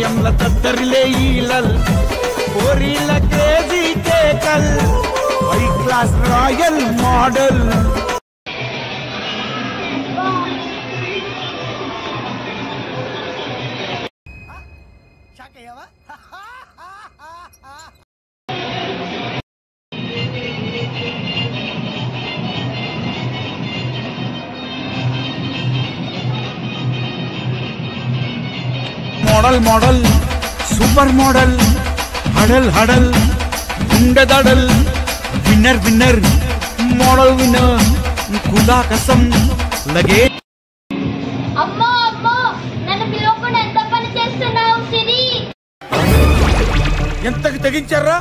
ఏటీఎంల తత్తరిలే ఈలల్ ఓరీల క్రేజీ కేకల్ high class royal model model model super model హడల్ హడల్ గుండెదడల్ విన్నర్ విన్నర్ మోడల్ విన్నర్ ఖుదా కసం లగే అమ్మో అమ్మో నన్ను పిలవకుండా ఎంత పని చేస్తున్నావు సిరి ఎంతకి తెగించారా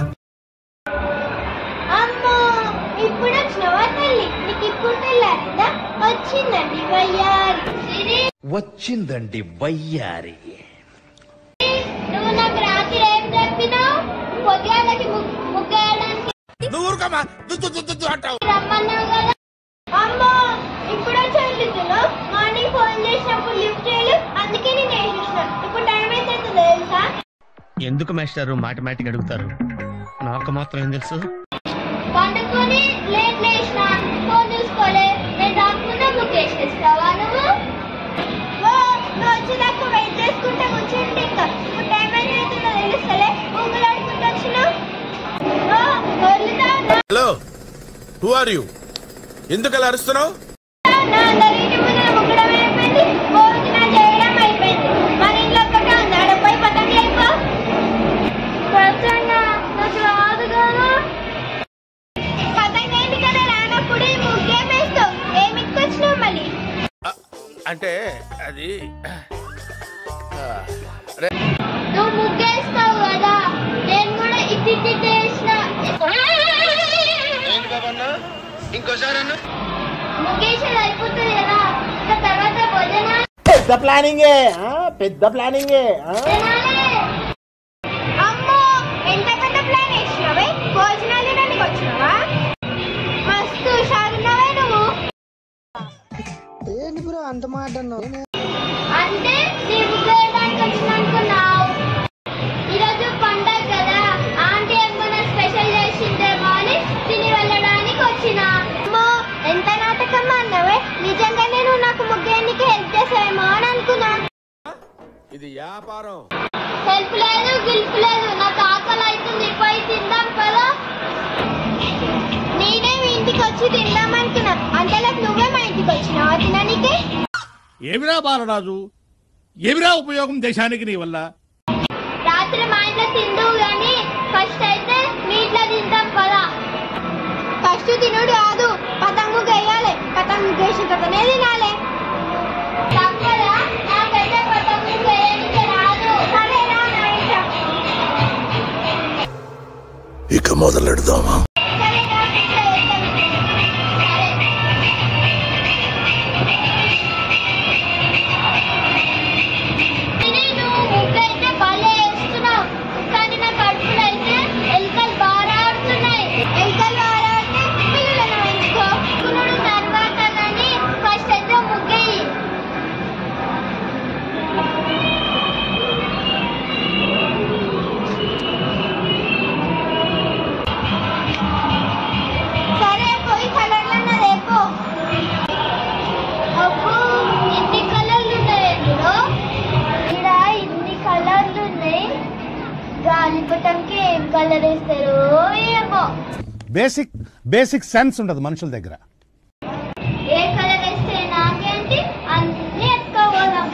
అమ్మో ఇప్పుడు వచ్చినవా తల్లి నీకు ఇప్పుడు తెల్లారిందా వచ్చిందండి వయ్యారి సిరి వచ్చిందండి వయ్యారి నువ్వు నాకు రాత్రి ఏం చెప్పినావు పొద్దుగాలకి ముగ్గేయడానికి నువ్వు ఊరుకోమా దుద్దు దుద్దు దుద్దు అంటావు రమ్మన్నావు కదా అమ్మో ఇప్పుడు వచ్చి వండుతున్నావు మార్నింగ్ ఫోన్ చేసినప్పుడు లిఫ్ట్ చేయలేదు అందుకే నేను వేసేసిన ఇప్పుడు టైం అయితే తెలుసా ఎందుకు మాస్టారు మాటమాటిక్ అడుగుతారు నాకు మాత్రం ఏం తెలుసు పండుకొని లేట్ లేచిన ఫోన్ చూసుకోలే నేను రాకుండా బుక్ చేసేస్తావా నువ్వు ఓ, నువ్వు వచ్చేదాకా వెయిట్ చేసుకుంటే కూర్చుంటే ఇంకా ఇప్పుడు టైం అయితే అవుతుందో తెలుస్తలే గూగుల్ ఆడుకుంటూ వచ్చినావు ఓ, వదులుతా నా- హలో హూ ఆర్ యూ ఎందుకు అలా అరుస్తున్నావు నా అందరికి ముందర ముగ్గడం అయిపోయింది భోజనం చేయడం అయిపోయింది మన ఇంట్లో ఒక్కటే ఉంది ఆడ పోయి పతంగి అయిపో ప్రసన్న నాకు రాదు కదా పతంగి ఏంటి కదా రానప్పుడు ఈ ముగ్గేం వేస్తావు ఏమి ఇక్కొచ్చినావు మళ్ళీ అంటే అది నువ్వు ముగ్గేస్తావు కదా నేను కూడా ఇట్టి ఇట్టి వేసిన ఇంకోసారి అన్న ముగ్గేసేది అయిపోతుంది కదా ఇంకా తర్వాత భోజనం పెద్ద ప్లానింగే ఆ, పెద్ద ప్లానింగే ఆ. తినాలి. అమ్మో ఎంత పెద్ద ప్లాన్ వేసినావే భోజనాలు తినడానికి వచ్చినావా మస్తు హుషారున్నావే నువ్వు ఏంటి బ్రో అంత మాట అన్నావు అంటే నీ ముగ్గేయడానికి వచ్చిన అనుకున్నావు ఈరోజు పండగ కదా ఆంటీ ఏమన్నా స్పెషల్ చేసిందేమో అని తిని వెళ్ళడానికి వచ్చిన అమ్మో ఎంత నాటకం అన్నావే నిజంగా నేను నాకు ముగ్గేయడానికి హెల్ప్ చేసావేమో అని అనుకున్నా ఇది వ్యాపారం హెల్ప్ లేదు గిల్ప్ లేదు నాకు ఆకలి అవుతుంది పోయి తిందాం కదా నేనే మీ ఇంటికి వచ్చి తిందాం అనుకున్నా అంతలోకి నువ్వే మా ఇంటికి వచ్చినావా తిననీకి ఏమిరా బాలరాజు ఏమిరా ఉపయోగం దేశానికి నీ వల్ల రాత్రి మా ఇంట్లో తిందువు గాని ఫస్ట్ అయితే మీ ఇంట్లో తిందాం కదా ఫస్ట్ తినుడు కాదు పతంగు గేయాలి పతంగు గేసిన తర్వాతనే తినాలి తప్పదా నాకైతే పతంగు గేయడానికి రాదు సరేనా నా ఇష్టం ఇక మొదలెడదామా సరేనా ఇట్లా చేద్దాం. సరే నేను ముగ్గైతే భలే వేస్తున్నావు కానీ నా కడుపులో అయితే ఎలుకలు బాగా ఆడుతున్నాయి ఎలుకలు బాగా ఆడితే పిల్లలను పెంచుకో కునుడు తర్వాత కానీ ఫస్ట్ అయితే ముగ్గేయి సరే పోయి కలర్లన్న రేపు అబ్బో ఎన్ని కలర్లు ఉన్నాయి ఇందులో ఇక్కడ ఇన్ని కలర్లు ఉన్నాయి గాలిపటంకి ఏం కలర్ వేస్తారో ఏమో బేసిక్ బేసిక్ సెన్స్ ఉండదు మనుషుల దగ్గర ఏ కలర్ వేస్తే నాకేంటి అన్ని ఎత్తుకోవాలం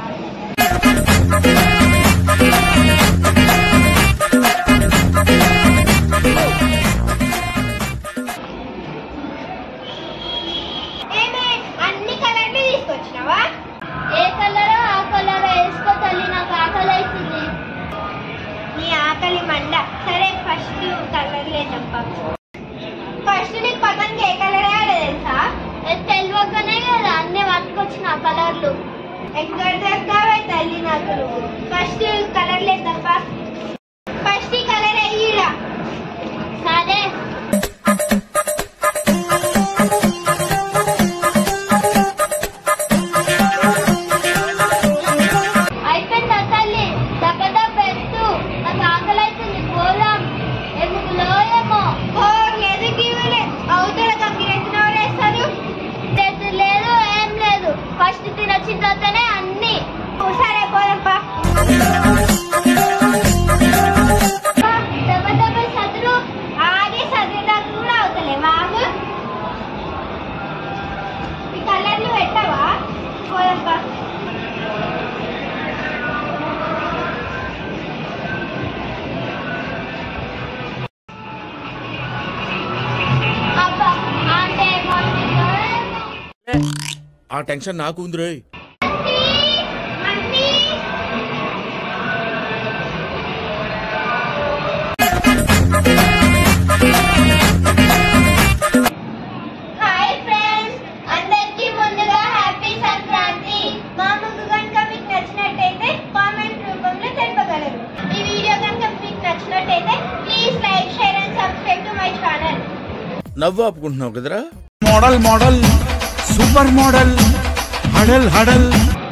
ఏమే అన్ని కలర్లు తీసుకొచ్చినావా ఏ కలరో ఆ కలర్ వేసుకో తల్లి నాకు ఆకలి అవుతుంది నీ ఆకలి మండ సరే ఫస్ట్ కలర్ లేదప్ప ఫస్ట్ నీకు పతంగ ఏ కలర్ వేయాలి తెలుసా తెలియకనే కదా అన్ని పట్టుకొచ్చిన కలర్లు ఎక్కడ తెస్తావే తల్లి నాకు ఫస్ట్ కలర్ లేదు తప్ప ఫస్ట్ ఈ కలర్ అయ్యిరా సరే అయిపోయిందా తల్లి దెబ్బ దెబ్బ తర్వాతనే అన్ని సరే పోదప్పా దెబ్బ దెబ్బ చదురు ఆగే చదివేదాకా కూడా అవుతలే వాగు ఈ కలర్లు పెట్టవా పోదప్పా అబ్బా అంటే ఏమవుతుందో ఏమో. ఆ టెన్షన్ నాకు ఉంది రోయ్ అన్నీ హాయ్ ఫ్రెండ్స్ అందరికీ ముందుగా హ్యాపీ సంక్రాంతి మా ముగ్గు కనుక మీకు నచ్చినట్టయితే కామెంట్ రూపంలో తెలపగలరు ఈ వీడియో కనుక మీకు నచ్చినట్టయితే please like share and subscribe to my channel నవ్వు ఆపుకుంటున్నావు కదరా మోడల్ మోడల్ సూపర్ మోడల్ హడల్ హడల్